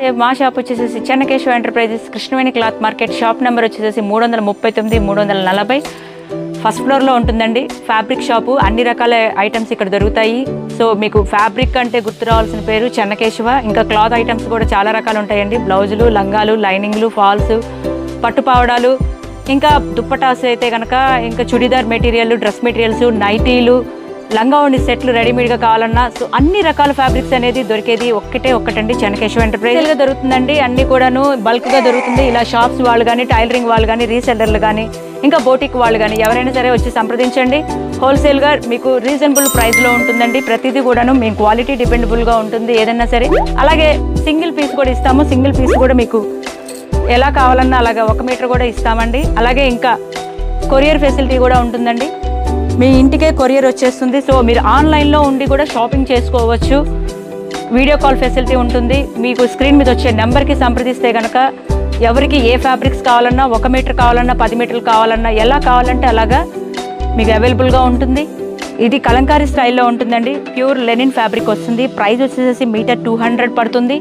ఏ, మా షాప్ వచ్చేసేసి Chennakeshwara enterprises Krishnaveni cloth market shop number వచ్చేసేసి మూడు వందల ముప్పై తొమ్మిది మూడు వందల నలభై ఫస్ట్ ఫ్లోర్లో ఉంటుందండి ఫ్యాబ్రిక్ షాపు అన్ని రకాల ఐటమ్స్ ఇక్కడ దొరుకుతాయి సో మీకు ఫ్యాబ్రిక్ అంటే గుర్తు రావాల్సిన పేరు చెన్నకేశవ ఇంకా క్లాత్ ఐటమ్స్ కూడా చాలా రకాలు ఉంటాయండి బ్లౌజులు లంగాలు లైనింగ్లు ఫాల్స్ పట్టుపావడాలు ఇంకా దుప్పటాస్ అయితే కనుక ఇంకా చుడిదార్ మెటీరియల్ డ్రెస్ మెటీరియల్స్ నైటీలు లంగా ఉండి సెట్లు రెడీమేడ్గా కావాలన్నా సో అన్ని రకాల ఫ్యాబ్రిక్స్ అనేది దొరికేది ఒక్కటే ఒక్కటండి చెనకేశ్వర ఎంటర్ప్రైజ్ గా దొరుకుతుందండి అన్ని కూడాను బల్క్ గా దొరుకుతుంది ఇలా షాప్స్ వాళ్ళు కానీ టైలరింగ్ వాళ్ళు కానీ రీసెల్లర్లు కానీ ఇంకా బోటిక్ వాళ్ళు కానీ ఎవరైనా సరే వచ్చి సంప్రదించండి హోల్సేల్ గా మీకు రీజనబుల్ ప్రైస్ లో ఉంటుందండి ప్రతిదీ కూడాను మీ క్వాలిటీ డిపెండబుల్ గా ఉంటుంది ఏదైనా సరే అలాగే సింగిల్ పీస్ కూడా ఇస్తాము సింగిల్ పీస్ కూడా మీకు ఎలా కావాలన్నా అలాగా ఒక మీటర్ కూడా ఇస్తామండి అలాగే ఇంకా కొరియర్ ఫెసిలిటీ కూడా ఉంటుందండి మీ ఇంటికే కొరియర్ వచ్చేస్తుంది సో మీరు ఆన్లైన్లో ఉండి కూడా షాపింగ్ చేసుకోవచ్చు వీడియో కాల్ ఫెసిలిటీ ఉంటుంది మీకు స్క్రీన్ మీద వచ్చే నెంబర్కి సంప్రదిస్తే కనుక ఎవరికి ఏ ఫ్యాబ్రిక్స్ కావాలన్నా ఒక మీటర్ కావాలన్నా పది మీటర్లు కావాలన్నా ఎలా కావాలంటే అలాగా మీకు అవైలబుల్గా ఉంటుంది ఇది కలంకారీ స్టైల్లో ఉంటుందండి ప్యూర్ లెనిన్ ఫ్యాబ్రిక్ వస్తుంది ప్రైస్ వచ్చేసి మీటర్ టూ హండ్రెడ్ పడుతుంది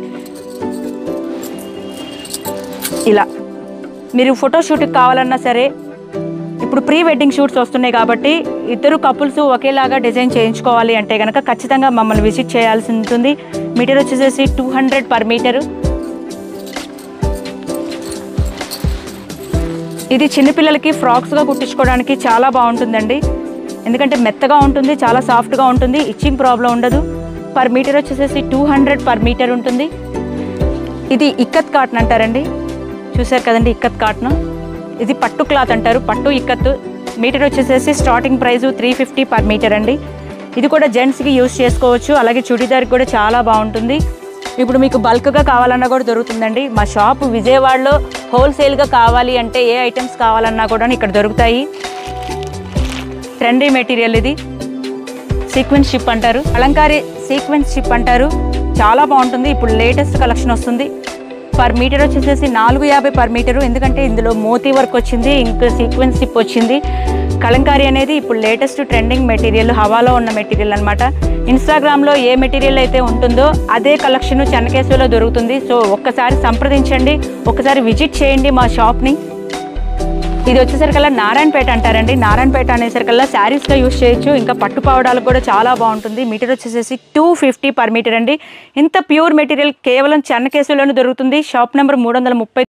ఇలా మీరు ఫోటోషూట్కి కావాలన్నా సరే ఇప్పుడు ప్రీ వెడ్డింగ్ షూట్స్ వస్తున్నాయి కాబట్టి ఇద్దరు కపుల్స్ ఒకేలాగా డిజైన్ చేయించుకోవాలి అంటే కనుక ఖచ్చితంగా మమ్మల్ని విజిట్ చేయాల్సి ఉంటుంది మీటర్ వచ్చేసేసి టూ హండ్రెడ్ పర్ మీటరు ఇది చిన్నపిల్లలకి ఫ్రాక్స్గా కుట్టించుకోవడానికి చాలా బాగుంటుందండి ఎందుకంటే మెత్తగా ఉంటుంది చాలా సాఫ్ట్గా ఉంటుంది ఇచ్చింగ్ ప్రాబ్లం ఉండదు పర్ మీటర్ వచ్చేసేసి టూ హండ్రెడ్ పర్ మీటర్ ఉంటుంది ఇది ఇక్కత్ కాటన్ అంటారండి చూసారు కదండి ఇక్కత్ కాటన్ ఇది పట్టు క్లాత్ అంటారు పట్టు ఇక్కత్ మీటర్ వచ్చేసేసి starting price three fifty per metre అండి ఇది కూడా జెంట్స్కి యూస్ చేసుకోవచ్చు అలాగే చుడిదార్కి కూడా చాలా బాగుంటుంది ఇప్పుడు మీకు బల్క్గా కావాలన్నా కూడా దొరుకుతుందండి మా షాప్ విజయవాడలో హోల్సేల్గా కావాలి అంటే ఏ ఐటమ్స్ కావాలన్నా కూడా ఇక్కడ దొరుకుతాయి ట్రెండీ మెటీరియల్ ఇది సీక్వెన్స్ షిప్ అంటారు అలంకారీ సీక్వెన్స్ షిప్ అంటారు చాలా బాగుంటుంది ఇప్పుడు లేటెస్ట్ కలెక్షన్ వస్తుంది పర్ మీటర్ వచ్చేసేసి నాలుగు యాభై పర్ మీటరు ఎందుకంటే ఇందులో మోతీ వర్క్ వచ్చింది ఇంకా సీక్వెన్స్ షిప్ వచ్చింది కలంకారీ అనేది ఇప్పుడు లేటెస్ట్ ట్రెండింగ్ మెటీరియల్ హవాలో ఉన్న మెటీరియల్ అనమాట ఇన్స్టాగ్రామ్లో ఏ మెటీరియల్ అయితే ఉంటుందో అదే కలెక్షన్ చెన్నకేశ్వలో దొరుకుతుంది సో ఒక్కసారి సంప్రదించండి ఒక్కసారి విజిట్ చేయండి మా షాప్ని ఇది వచ్చేసరికల్లా నారాయణపేట అంటారండి నారాయణపేట అనేసరికల్లా శారీస్గా యూస్ చేయొచ్చు ఇంకా పట్టు పావడాలకు కూడా చాలా బాగుంటుంది మీటర్ వచ్చేసేసి టూ ఫిఫ్టీ పర్ మీటర్ అండి ఇంత ప్యూర్ మెటీరియల్ కేవలం చెన్నకేసులోనే దొరుకుతుంది షాప్ నెంబర్ మూడు వందల ముప్పై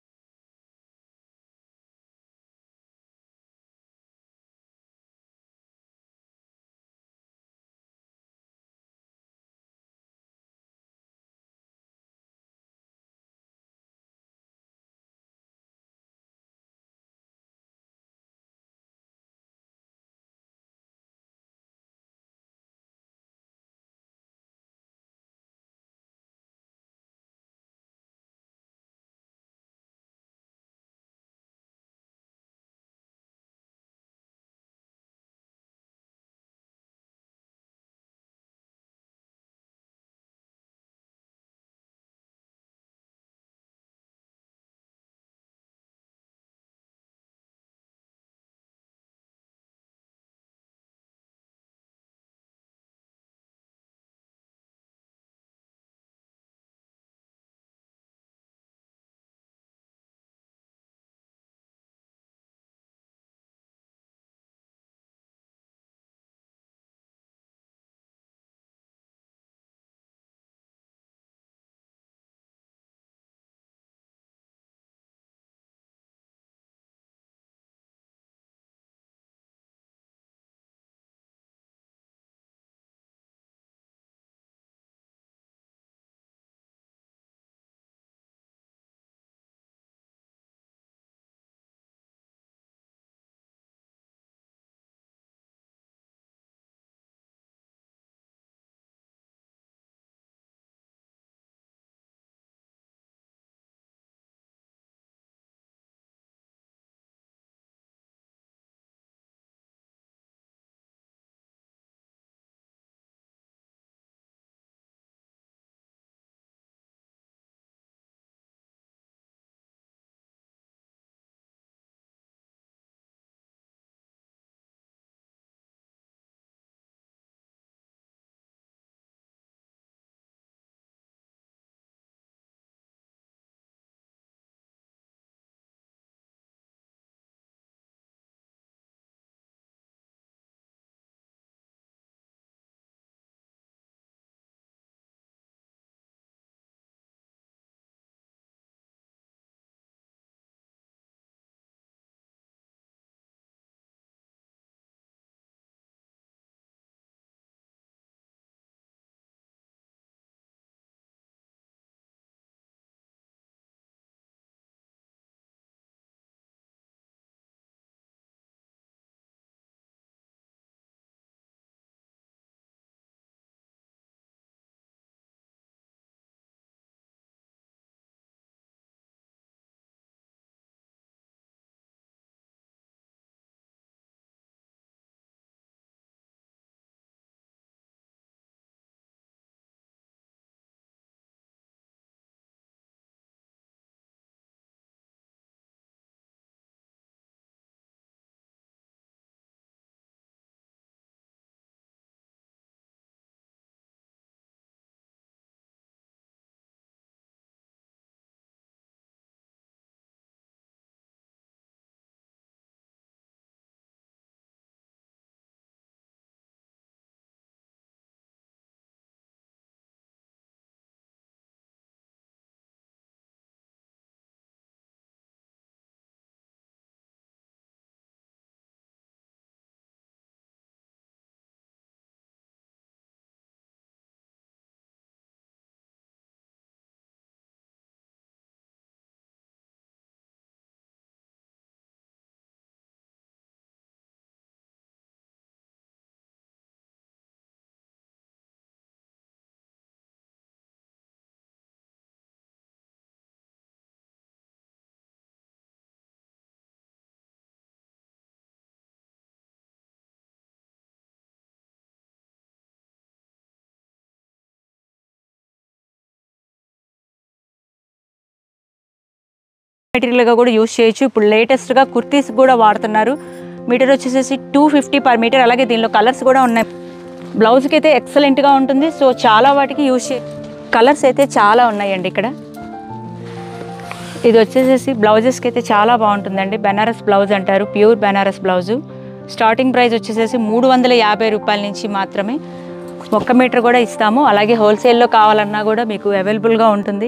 మెటీరియల్గా కూడా యూస్ చేయొచ్చు ఇప్పుడు లేటెస్ట్గా కుర్తీస్ కూడా వాడుతున్నారు మీటర్ వచ్చేసేసి టూ ఫిఫ్టీ పర్ మీటర్ అలాగే దీనిలో కలర్స్ కూడా ఉన్నాయి బ్లౌజ్కి అయితే ఎక్సలెంట్గా ఉంటుంది సో చాలా వాటికి యూస్ చే కలర్స్ అయితే చాలా ఉన్నాయండి ఇక్కడ ఇది వచ్చేసేసి బ్లౌజెస్కి అయితే చాలా బాగుంటుందండి బెనారస్ బ్లౌజ్ అంటారు pure Banaras blouse starting price వచ్చేసేసి మూడు వందల యాభై రూపాయల నుంచి మాత్రమే ఒక్క మీటర్ కూడా ఇస్తాము అలాగే హోల్సేల్లో కావాలన్నా కూడా మీకు అవైలబుల్గా ఉంటుంది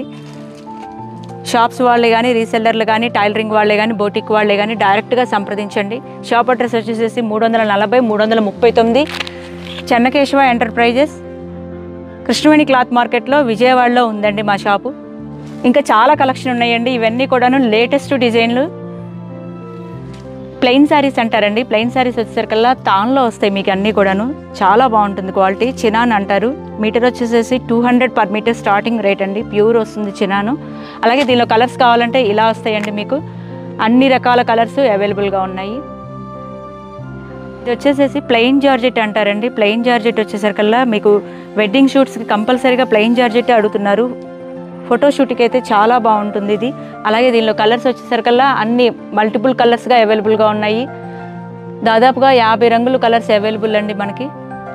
షాప్స్ వాళ్ళే కానీ రీసెల్లర్లు కానీ టైలరింగ్ వాళ్ళే కానీ బోటిక్ వాళ్ళే కానీ డైరెక్ట్గా సంప్రదించండి షాప్ అడ్రస్ వచ్చేసేసి మూడు వందల నలభై మూడు వందల ముప్పై తొమ్మిది చెన్నకేశవ ఎంటర్ప్రైజెస్ కృష్ణవేణి క్లాత్ మార్కెట్లో విజయవాడలో ఉందండి మా షాపు ఇంకా చాలా కలెక్షన్ ఉన్నాయండి ఇవన్నీ కూడాను లేటెస్ట్ డిజైన్లు ప్లెయిన్ శారీస్ అంటారండి ప్లెయిన్ శారీస్ వచ్చేసరికల్లా తాన్లో వస్తాయి మీకు అన్నీ కూడాను చాలా బాగుంటుంది క్వాలిటీ చినాన్ అంటారు మీటర్ వచ్చేసేసి two hundred per metre starting rate అండి ప్యూర్ వస్తుంది చినాను అలాగే దీనిలో కలర్స్ కావాలంటే ఇలా వస్తాయండి మీకు అన్ని రకాల కలర్స్ అవైలబుల్గా ఉన్నాయి ఇది వచ్చేసేసి ప్లెయిన్ జార్జెట్ అంటారండి ప్లెయిన్ జార్జెట్ వచ్చేసరికల్లా మీకు వెడ్డింగ్ షూట్స్కి కంపల్సరీగా ప్లెయిన్ జార్జెట్ అడుగుతున్నారు ఫోటో షూట్కి అయితే చాలా బాగుంటుంది ఇది అలాగే దీనిలో కలర్స్ వచ్చేసరికల్లా అన్ని మల్టిపుల్ కలర్స్గా అవైలబుల్గా ఉన్నాయి దాదాపుగా యాభై రంగులు కలర్స్ అవైలబుల్ అండి మనకి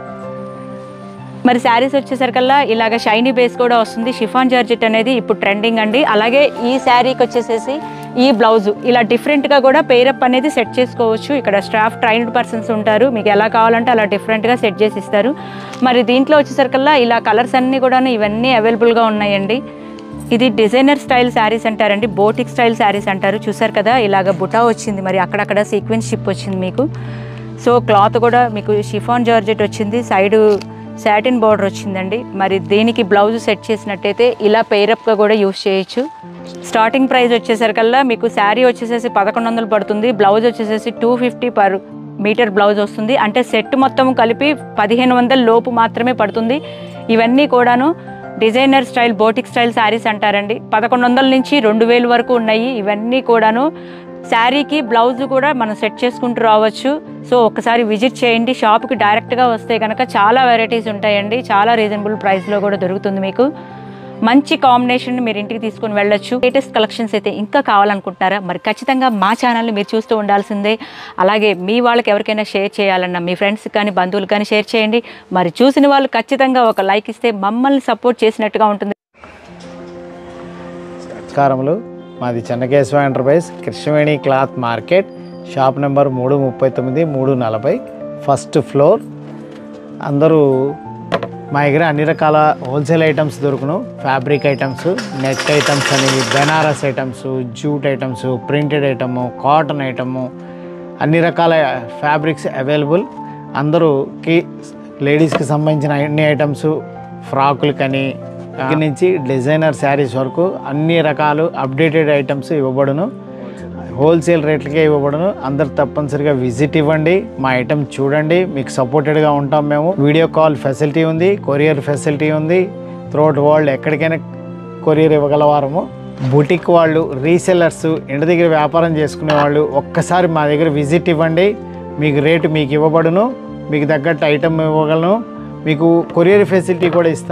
మరి శారీస్ వచ్చేసరికల్లా ఇలాగ షైనీ బేస్ కూడా వస్తుంది షిఫాన్ జార్జెట్ అనేది ఇప్పుడు ట్రెండింగ్ అండి అలాగే ఈ శారీకి వచ్చేసేసి ఈ బ్లౌజ్ ఇలా డిఫరెంట్గా కూడా పేరప్ అనేది సెట్ చేసుకోవచ్చు ఇక్కడ స్టాఫ్ ట్రైన్డ్ పర్సన్స్ ఉంటారు మీకు ఎలా కావాలంటే అలా డిఫరెంట్గా సెట్ చేసి ఇస్తారు మరి దీంట్లో వచ్చేసరికల్లా ఇలా కలర్స్ అన్నీ కూడా ఇవన్నీ అవైలబుల్గా ఉన్నాయండి ఇది డిజైనర్ స్టైల్ శారీస్ అంటారండి బోటిక్ స్టైల్ శారీస్ అంటారు చూసారు కదా ఇలాగ బుటా వచ్చింది మరి అక్కడక్కడ సీక్వెన్స్ షిప్ వచ్చింది మీకు సో క్లాత్ కూడా మీకు షిఫాన్ జార్జెట్ వచ్చింది సైడు సాటిన్ బార్డర్ వచ్చిందండి మరి దీనికి బ్లౌజ్ సెట్ చేసినట్టయితే ఇలా పేరప్గా కూడా యూస్ చేయొచ్చు స్టార్టింగ్ ప్రైస్ వచ్చేసరికల్లా మీకు శారీ వచ్చేసేసి పదకొండు వందలు పడుతుంది బ్లౌజ్ వచ్చేసేసి two fifty per metre blouse వస్తుంది అంటే సెట్ మొత్తం కలిపి పదిహేను వందల లోపు మాత్రమే పడుతుంది ఇవన్నీ కూడాను designer style boutique style saris అంటారండి పదకొండు వందల నుంచి రెండు వేలు వరకు ఉన్నాయి ఇవన్నీ కూడాను శారీకి బ్లౌజ్ కూడా మనం సెట్ చేసుకుంటూ రావచ్చు సో ఒకసారి విజిట్ చేయండి షాప్కి డైరెక్ట్గా వస్తే కనుక చాలా వెరైటీస్ ఉంటాయండి చాలా రీజనబుల్ ప్రైస్లో కూడా దొరుకుతుంది మీకు మంచి కాంబినేషన్ మీరు ఇంటికి తీసుకొని వెళ్ళొచ్చు లేటెస్ట్ కలెక్షన్స్ అయితే ఇంకా కావాలనుకుంటున్నారా మరి ఖచ్చితంగా మా ఛానల్ని మీరు చూస్తూ ఉండాల్సిందే అలాగే మీ వాళ్ళకి ఎవరికైనా షేర్ చేయాలన్నా మీ ఫ్రెండ్స్ కానీ బంధువులు కానీ షేర్ చేయండి మరి చూసిన వాళ్ళు ఖచ్చితంగా ఒక లైక్ ఇస్తే మమ్మల్ని సపోర్ట్ చేసినట్టుగా ఉంటుంది నమస్కారములు మాది Chennakesava enterprise Krishnaveni cloth market shop number మూడు ముప్పై తొమ్మిది మూడు నలభై ఫస్ట్ ఫ్లోర్ అందరూ మా దగ్గర అన్ని రకాల హోల్సేల్ ఐటమ్స్ దొరుకును ఫ్యాబ్రిక్ ఐటమ్స్ నెట్ ఐటమ్స్ అని Banaras items jute items printed item cotton item అన్ని రకాల ఫ్యాబ్రిక్స్ అవైలబుల్ అందరూకి లేడీస్కి సంబంధించిన అన్ని ఐటమ్స్ ఫ్రాకులు కానీ దగ్గర నుంచి డిజైనర్ శారీస్ వరకు అన్ని రకాలు అప్డేటెడ్ ఐటమ్స్ ఇవ్వబడును హోల్సేల్ రేట్లకే ఇవ్వబడును అందరు తప్పనిసరిగా విజిట్ ఇవ్వండి మా ఐటమ్ చూడండి మీకు సపోర్టెడ్గా ఉంటాం మేము వీడియో కాల్ ఫెసిలిటీ ఉంది కొరియర్ ఫెసిలిటీ ఉంది త్రూఅవుట్ వరల్డ్ ఎక్కడికైనా కొరియర్ ఇవ్వగలవారము బుటిక్ వాళ్ళు రీసెల్లర్స్ ఇంటి దగ్గర వ్యాపారం చేసుకునే వాళ్ళు ఒక్కసారి మా దగ్గర విజిట్ ఇవ్వండి మీకు రేటు మీకు ఇవ్వబడును మీకు తగ్గట్టు ఐటమ్ ఇవ్వగలను మీకు కొరియర్ ఫెసిలిటీ కూడా ఇస్తాం